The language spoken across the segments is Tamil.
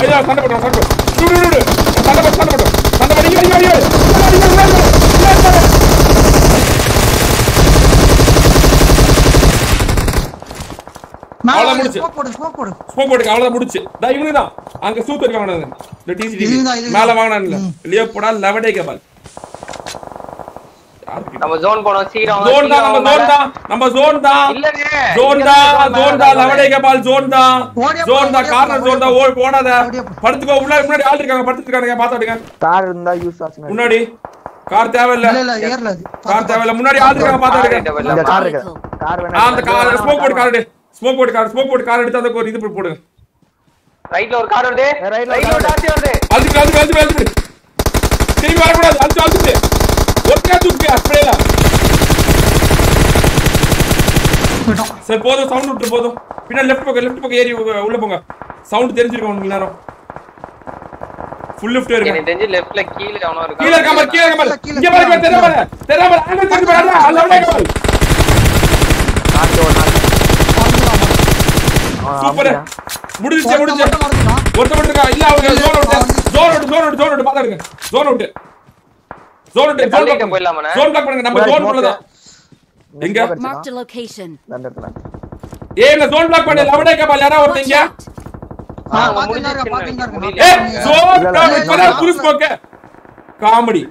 ஐயா சண்டை போடுறோம் சண்டை போடு. விடு, விடு, விடு. சண்டை போடு சண்டை போடு சண்டை போடு இங்க இங்க இங்க அவ்வளவு மேல முடிச்சு. ஸ்மோக் போடு ஸ்மோக் போடு ஸ்மோக் போட்டுக்க அவ்வளவுதான் முடிச்சு டா இவனுக்கு தான் அங்க சூத்தர் வாங்கினது இந்த டிசிடி இதுதான், இதுதான். மேல வாங்கினான்ல இல்லையோ போடா லெவடே கேபால் நம்ம ஜோன் போனோம் சீக்கிரம் ஜோன் தான் நம்ம சீக்கிரம் ஜோன் தான் நம்ம ஜோன் தான் இல்லங்க ஜோன் இங்க தான் zone ஜோன் மேல தான் zone. லெவடே கேபால் ஜோன் தான் ஓடியா ஜோன் போ, தான் ஓடியா கார்னர் போ, ஜோன் தான் ஓடி போடாத ஓடியா போ. படுத்துக்கோ முன்னாடி முன்னாடி ஆள் இருக்காங்க படுத்துட்டு இருக்காங்க பாத்துடுங்க கார் இருந்தா யூஸ் ஆச்சுங்க முன்னாடி கார் தேவையில்ல இல்ல இல்ல ஏர்ல அது கார் தேவையில்ல முன்னாடி ஆள் இருக்காங்க பாத்துடுங்க இந்த கார் இருக்கு கார் வேணா அந்த கார் ஸ்மோக் போட்டு கார் எடு ஸ்மோக் போட்டு கார் ஸ்மோக் போட்டு கார் எடுத்து அந்த ஒரு இது போடுங்க ரைட்ல ஒரு கார் வருது ஏ, right ல ரைட்ல ஒரு car டாக்ஸி வருது அழுத்து அழுத்து அழுத்து அழுத்து திரும்பி வரக்கூடாது அழுத்து அழுத்து ஒருக்கா தூக்கு ஸ்ப்ரேல போயிட்டோம் சரி போதும் சவுண்ட் விட்டு போதும் பின்னாடி லெஃப்ட் பக்கம் லெஃப்ட் பக்கம் ஏறி உ- உள்ள போங்க சவுண்ட் தெரிஞ்சிருக்கும் உங்களுக்கு நேரம் ஃபுல் லெஃப்ட் இருங்க எனக்கு தெரிஞ்சு லெஃப்ட்ல கீழ எவனோ இருக்கான் கீழ இருக்க மாதிரி கீழ இருக்க மாதிரி கீழ, இங்க கீழ, பாருங்க தெரிய பாருங்க தெரிய பாருங்க அங்க தெரிஞ்சு பாருங்க அல்ல விட பாருங்க நாக்கு ஒரு நாக்கு சூப்பர் முடிஞ்சிச்சு முடிஞ்சிச்சு ஒருத்தன் மறந்துட்டான். ஒருத்த மட்டும் இருக்கா இல்ல அவங்க ஜோன் விட்டு ஜோன் விட்டு ஜோன் விட்டு ஜோன் விட்டு பாத்துடுங்க ஜோன் விட்டு ஜோன் விட்டு ஜோன் தள்ளிட்டு பிளாக் போயிடலாமாண்ணே? ஜோன் பிளாக் பண்ணுங்க நம்ம ஜோன் குள்ள தான் எங்க? Marked a location. இந்த இடத்துல ஏய் இந்த ஜோன் பிளாக் பண்ணி லவடே கேபால் யாரா Watch ஒருத்தங்க out. ஆ, அவங்க பாத்துட்டு தான் இருக்கேன், முடிஞ்சிருச்சுன்னு பாத்துட்டு தான் நினைக்கிறேன். ஏய் இருக்கேன். ஜோன் இல்ல, பிளாக் இல்ல, இப்பதான் இல்ல. புதுசு போக்க காமெடி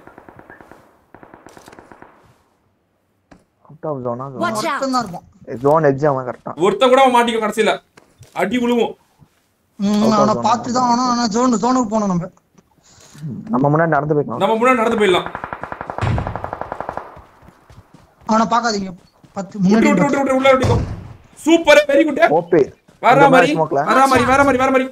அவுட் ஆஃப் ஜோனா Watch out. ஒருத்தன் தான் இருப்பான். ஜோன் எக்ஸாம் கரெக்டா ஒருத்தன் கூட மாட்டிக்கும் கடைசியில அடி விழுவும் ம், ஆனா பாத்து தான் ஆனா ஆனா ஜோன் ஜோனுக்கு போகணும் நம்ம நம்ம முன்னாடி நடந்து போய்க்கலாம் நம்ம முன்னாடி நடந்து போயிடலாம் அவனை பாக்காதீங்க பத்து விட்டு முன்னாடி விட்டு விட்டு விட்டு உள்ள விட்டுக்கோ சூப்பர் வெரி குட் ஓபே வர மாதிரி ஸ்மோக்ல வர மாதிரி வர மாதிரி வர மாதிரி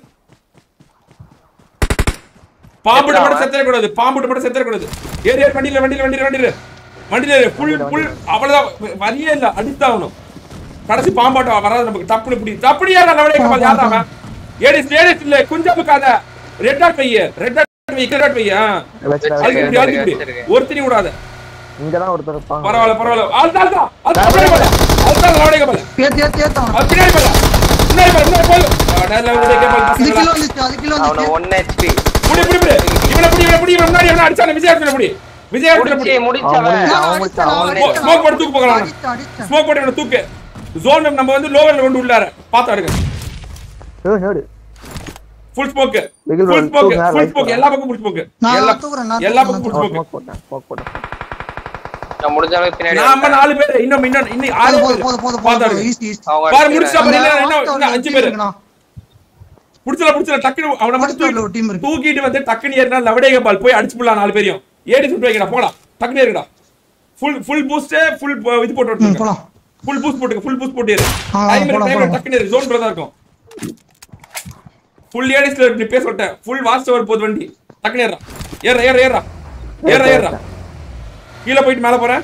பாம்புட்ட மட்டும் செத்தர கூடாது பாம்புட்ட மட்டும் செத்தர கூடாது ஏறி ஏறி வண்டியில வண்டியில வண்டியில வண்டியில வண்டியில ஃபுல் ஃபுல் அவ்வளவுதான் வரியே இல்ல அடித்தாகணும் கடைசி பாம்பாட்டம் வராது நமக்கு டப்புனு இப்படி டப்புனு ஏறா லவடே கமால் யாரா அவன் ஏடிஸ் ஏடிஸ் இல்ல கொஞ்சம் முக்காத ரெட் டாட் பைய ரெட் டாட் பைய ரெட் பைய வச்சுட்டாரு. அதுக்கு இப்படி அதுக்கு இப்படி வச்சிருக்கேன். ஒருத்தனி விடாத இங்க தான் ஒருத்தர் இருப்பாங்க பரவாயில்ல பரவாயில்ல அதுதான் அதுதான் அதுதான் அதுதான் லவடே கமால் ஏத்து ஏத்து ஏத்து அவனை. அது பின்னாடி போல பின்னாடி போல பின்னாடி போல அட லவடே கமால் இது பசங்களா கிலோ வந்துச்சு அது கிலோ அவன வந்துச்சு ஒன் ஹெச்பி புடி புடி புடி இவனை புடி இவனை புடி இவன் முன்னாடி எவனா அடிச்சானே விஜய் அடிச்சானே புடி விஜய் அடிச்சானே புடி முடிச்சு முடிச்சவன் அவன் நான் அவன் அடிச்சேன், நான் அவன் அடிச்சேன். ஸ்மோக் போட்டு தூக்கு போகலாம் அடிச்சேன், அடிச்சேன். ஸ்மோக் போட்டு இவனை தூக்கு ஜோன் நம்ம வந்து லோவர்ல கொண்டு உள்ளார பாத்து அடுங்க ஏய் நேடு ஃபுல் ஸ்மோக் வெயில் ஃபுல் வந்து ஸ்மோக் தூக்குங்க, ஃபுல் right ஸ்மோக் போங்க. எல்லா பக்கம் ஃபுல் ஸ்மோக் நான் எல்லா தூக்குறேன், நான் எல்லா தூக்குறேன், பக்கம் ஃபுல் ஸ்மோக் ஸ்மோக் போட்டேன் ஸ்மோக் போட்டேன் நான் முடிஞ்ச அளவுக்கு பின்னாடி நாம வந்துட்டேன். நாலு பேர் இன்னும் இன்னும் இன்னும் ஆறு போதும், பேர் போதும், போதும், பாத்து போதும், அடுங்க easy, easy. அவங்க பாரு அடிச்சிருக்காங்க. முடிச்சா பாரு இல்ல இன்னும் அந்த இன்னும் அஞ்சு team பேர் இருக்குண்ணா. புடிச்சல புடிச்சல டக்குனு அவன மட்டும் First ஒரு team தூக்கி இருக்கு. தூக்கிட்டு வந்து டக்குனு ஏறினா லவடேக பால் போய் அடிச்சு போடலாம் நாலு பேரையும் ஏடி சுட்டு வைக்கடா போடா டக்குனு ஏறிடா ஃபுல் ஃபுல் பூஸ்ட் ஃபுல் இது போட்டு ம், விட்டுருங்க போலாம். ஃபுல் பூஸ்ட் போட்டுங்க ஃபுல் பூஸ்ட் போட்டு ஏறு ஆ, டைம் போலாம், டைம் போலாம். டக்குனு ஏறு ஜோன் பிரதா இருக்கும் ஃபுல் ஏடிஸ்ல நீ பேச சொல்லிட்டேன் ஃபுல் வாட்ச் ஓவர் போகுது வண்டி டக்குனு ஏறா ஏற ஏற ஏறா ஏற ஏறா கீழே போயிட்டு மேல போறேன்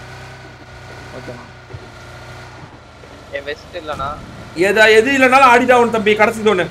என் வெஸ்ட் இல்லனா எதா எது இல்லைனாலும் ஆடிதான் உன் தம்பி கடைசி ஒண்ணு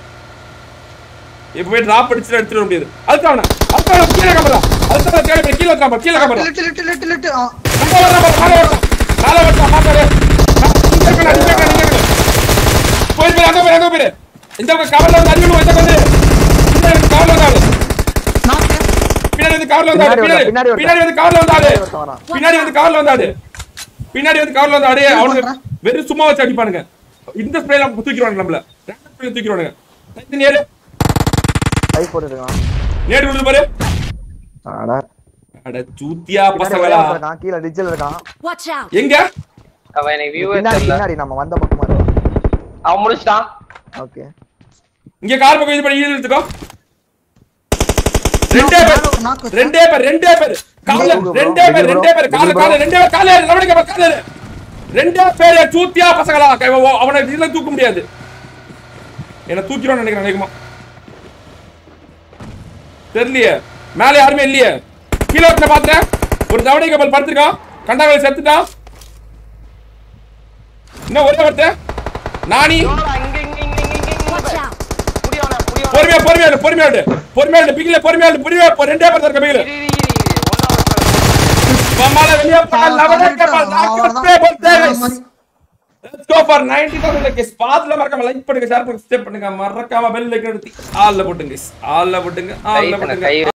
இப்ப போய் டிராப் அடிச்சு எடுத்துட முடியாது அதுக்கான அதுக்கான கீழே கமரா அதுக்கான கீழே போய் கீழே கமரா கீழே கமரா லிட்டு, லிட்டு, லிட்டு, லிட்டு. ஆ, அங்க வரா பாரு மேல வரா மேல வரா பாத்தாரு இங்க இருக்கணும் இங்க இருக்கணும் இங்க இருக்கணும் போய் போய் அங்க போய் அங்க போய் இந்த பக்கம் கவர்ல வந்து அடிக்கணும் இந்த வந்து இந்த கவர்ல வந்தாரு நான் கே- பின்னாடி வந்து கவர்ல வந்தாரு பின்னாடி பின்னாடி ஒருத்தன், பின்னாடி வந்து கவர்ல வந்தாரு ஒருத்தன் வரான். பின்னாடி வந்து கவர்ல வந்தாரு பின்னாடி வந்து கவர்ல வந்தாரு அவனுக்கு பண்றேன்? வெறும் சும்மா வச்சு அடிப்பானுங்க இந்த ஸ்ப்ரேல தூக்கிடுவானுங்க நம்மள ரெண்டு ஸ்ப்ரே தூக்கிடுவானுங்க இந்த நேரு கை போட்டுருக்கான் நேரு விழுது பாரு அட அட சூத்தியா பின்னாடி ஒரே பசங்களா ஒருத்தன் இருக்கான் கீழே டிஜில் இருக்கான் Watch out. எங்க அவன் எனக்கு வியூவே பின்னாடி தெரியல பின்னாடி நம்ம வந்த பக்கமா இருக்கான் அவன் முடிச்சிட்டான் ஓகே இங்க கார் பக்கம் இது பண்ணி இழுத்துக்கோ ரெண்டே பேர் மேல ஒரு knock வச்சேன். ரெண்டே பேர் ரெண்டே பேர் கால bro, ரெண்டே பேர் bro, ரெண்டே பேர் கால bro. கால ரெண்டே பேர் கால லவடிக்க பாரு கால ரெண்டே பேர் சூத்தியா பசங்களா க- ஓ, அவனை இதுல தூக்க முடியாது என்ன தூக்கிடுவான்னு நினைக்கிறேன் அதிகமா தெரியலையே மேல யாருமே இல்லையே கீழே ஒருத்தனை பாத்துறேன் ஒரு தவணை கப்பல் படுத்திருக்கான் கண்டாவை செத்துட்டான் இன்னும் ஒரே ஒருத்தன் நானி இவனோட இங்க இங்க இங்க இங்க இங்க இங்க Watch இங்க out. முடியவன முடியவன பொறுமையா பொறுமையா இரு, பொறுமையா இரு. பொறுமையா இரு, பிகில பொறுமையா இரு, பொறுமையா இரு, ரெண்டே பேர் தான் இருக்க பிகில இரு இரு இரு ஒண்ணா மம்மால வெளிய போ அவன் லவடே பண்ணிட்டான், கப்பல் அவன் நாக்கு ஸ்ப்ரே போட்டு அவ்வளவுதான். Let's go for 90,000 like guys. பாத்துல மறக்காம லைக் பண்ணுங்க ஷேர் பண்ணுங்க சப்ஸ்கிரைப் பண்ணுங்க மறக்காம பெல் ஐக்கன் அழுத்தி ஆல்ல போட்டுங்க guys. ஆல்ல போட்டுங்க ஆல்ல Guys, எனக்கு போட்டுங்க கை